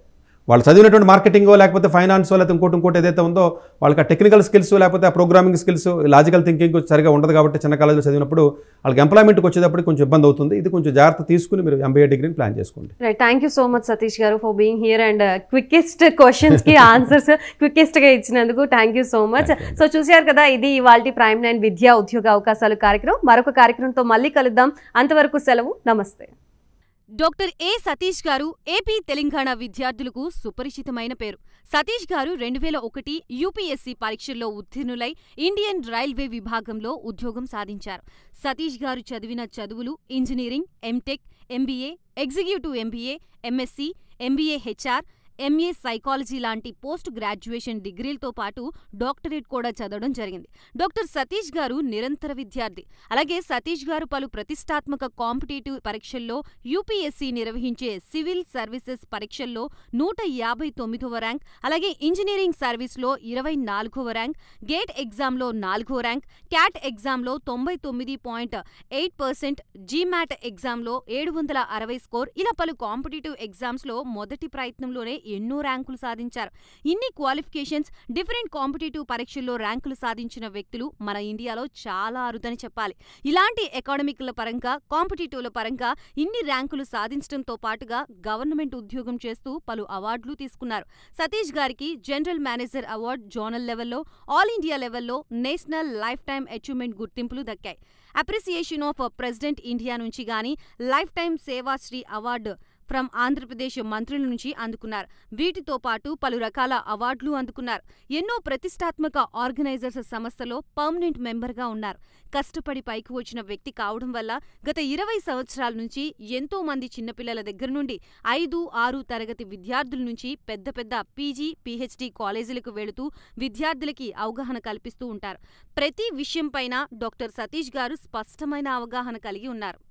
వాళ్ళు చదివినటువంటి మార్కెటింగో లేకపోతే ఫైనాన్సో లేకపోతే ఇంకోటి ఇంకోటి ఏదైతే ఉందో వాళ్ళకి ఆ టెక్నికల్ స్కిల్స్ లేకపోతే ఆ ప్రోగ్రామింగ్ స్కిల్స్ లాజికల్ థింకింగ్ సరిగా ఉండదు కాబట్టి చిన్న కాలేజీలో చదివినప్పుడు వాళ్ళకి ఎంప్లాయ్మెంట్కి వచ్చేటప్పుడు కొంచెం ఇబ్బంది అవుతుంది ఇది కొంచెం జాగ్రత్త తీసుకుని మీరు ఎంబీఏ డిగ్రీని ప్లాన్ చేసుకోండి right thank you so much Satish garu for being here and quickest questions కి ఆన్సర్స్ క్వికెస్ట్ గా ఇచ్చినందుకు thank you so much Thank you. So చూశారు కదా ఇది ఇవాళ ప్రైమ్ నైన్ విద్యా ఉద్యోగ అవకాశాలు కార్యక్రమం మరొక కార్యక్రమంతో మళ్ళీ కలుద్దాం అంతవరకు సెలవు నమస్తే డాక్టర్ ఏ సతీష్ గారు ఏపీ తెలంగాణ విద్యార్థులకు సుపరిచితమైన పేరు సతీష్ గారు రెండు వేల ఒకటి యూపీఎస్సీ పరీక్షల్లో ఉత్తీర్ణులై ఇండియన్ రైల్వే విభాగంలో ఉద్యోగం సాధించారు సతీష్ గారు చదివిన చదువులు engineering MTech MBA executive MBA MSc MBA HR MA psychology లాంటి పోస్ట్ గ్రాడ్యుయేషన్ డిగ్రీలతో పాటు డాక్టరేట్ కూడా చదవడం జరిగింది డాక్టర్ సతీష్ గారు నిరంతర విద్యార్థి అలాగే సతీష్ గారు పలు ప్రతిష్టాత్మక కాంపిటేటివ్ పరీక్షల్లో యూపీఎస్సీ నిర్వహించే సివిల్ సర్వీసెస్ పరీక్షల్లో నూట యాభై తొమ్మిదవ ర్యాంక్ అలాగే ఇంజనీరింగ్ సర్వీస్లో ఇరవై నాలుగవ ర్యాంక్ గేట్ ఎగ్జామ్లో నాలుగో ర్యాంక్ క్యాట్ ఎగ్జామ్లో తొంభై తొమ్మిది పాయింట్ ఎయిట్ పర్సెంట్ జీమాట్ ఎగ్జామ్లో ఏడు వందల అరవై స్కోర్ ఇలా పలు కాంపిటేటివ్ ఎగ్జామ్స్లో మొదటి ప్రయత్నంలోనే ఎన్నో ర్యాంకులు సాధించారు ఇన్ని క్వాలిఫికేషన్స్ డిఫరెంట్ కాంపిటేటివ్ పరీక్షల్లో ర్యాంకులు సాధించిన వ్యక్తులు మన ఇండియాలో చాలా అరుదని చెప్పాలి ఇలాంటి ఎకాడమిక్ల పరంగా కాంపిటేటివ్ల పరంగా ఇన్ని ర్యాంకులు సాధించడంతో పాటుగా గవర్నమెంట్ ఉద్యోగం చేస్తూ పలు అవార్డులు తీసుకున్నారు సతీష్ గారికి జనరల్ మేనేజర్ అవార్డు జోనల్ లెవెల్లో ఆల్ ఇండియా లెవెల్లో నేషనల్ లైఫ్ టైం అచీవ్మెంట్ గుర్తింపులు దక్కాయి అప్రిసియేషన్ ఆఫ్ ప్రెసిడెంట్ ఇండియా నుంచి గాని life time Seva Sri award from Andhra Pradesh మంత్రుల నుంచి అందుకున్నారు వీటితో పాటు పలు రకాల అవార్డులు అందుకున్నారు ఎన్నో ప్రతిష్టాత్మక ఆర్గనైజర్స్ సంస్థలో పర్మనెంట్ మెంబర్గా ఉన్నారు కష్టపడి పైకి వచ్చిన వ్యక్తి కావడం వల్ల గత ఇరవై సంవత్సరాల నుంచి ఎంతో మంది చిన్నపిల్లల దగ్గర నుండి ఐదు ఆరు తరగతి విద్యార్థుల నుంచి పెద్ద పెద్ద పీజీ పీహెచ్డీ కాలేజీలకు వెళుతూ విద్యార్థులకి అవగాహన కల్పిస్తూ ఉంటారు ప్రతి విషయంపైన డాక్టర్ సతీష్ గారు స్పష్టమైన అవగాహన కలిగి ఉన్నారు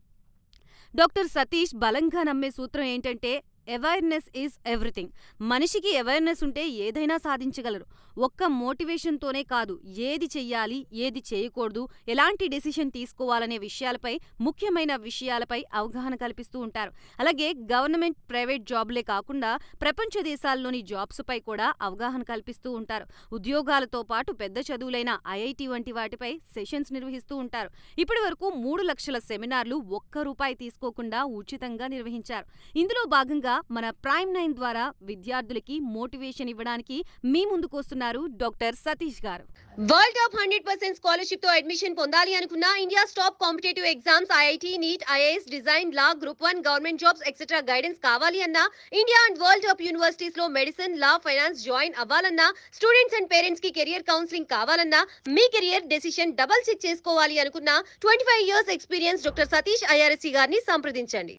డాక్టర్ సతీష్ బలంగా నమ్మే సూత్రం ఏంటంటే అవేర్నెస్ ఈజ్ ఎవ్రీథింగ్ మనిషికి అవేర్నెస్ ఉంటే ఏదైనా సాధించగలరు ఒక్క మోటివేషన్తోనే కాదు ఏది చెయ్యాలి ఏది చేయకూడదు ఎలాంటి డెసిషన్ తీసుకోవాలనే విషయాలపై ముఖ్యమైన విషయాలపై అవగాహన కల్పిస్తూ ఉంటారు అలాగే గవర్నమెంట్ ప్రైవేట్ జాబ్లే కాకుండా ప్రపంచ దేశాల్లోని జాబ్స్పై కూడా అవగాహన కల్పిస్తూ ఉంటారు ఉద్యోగాలతో పాటు పెద్ద చదువులైన ఐఐటి వంటి వాటిపై సెషన్స్ నిర్వహిస్తూ ఉంటారు ఇప్పటి వరకు మూడు లక్షల సెమినార్లు ఒక్క రూపాయి తీసుకోకుండా ఉచితంగా నిర్వహించారు ఇందులో భాగంగా మన ప్రైమ్ నైన్ ద్వారా విద్యార్థులకి మోటివేషన్ ఇవ్వడానికి మీ ముందుకు వస్తున్నారు doctor Satish garu world top hundred percent scholarship తో అడ్మిషన్ పొందాలి అనుకున్న India top competitive exams IIT NEET IAS design law group one government jobs etcetera guidance కావాలి అన్నా India and world top universities లో మెడిసిన్ లా ఫైనాన్స్ జాయిన్ అవ్వాలన్నా students and parents కి career counselling కావాలన్నా మీ కెరియర్ డెసిషన్ డబల్ చెక్ చేసుకోవాలి అనుకున్న twenty five years experience doctor Satish IRSC గారిని సంప్రదించండి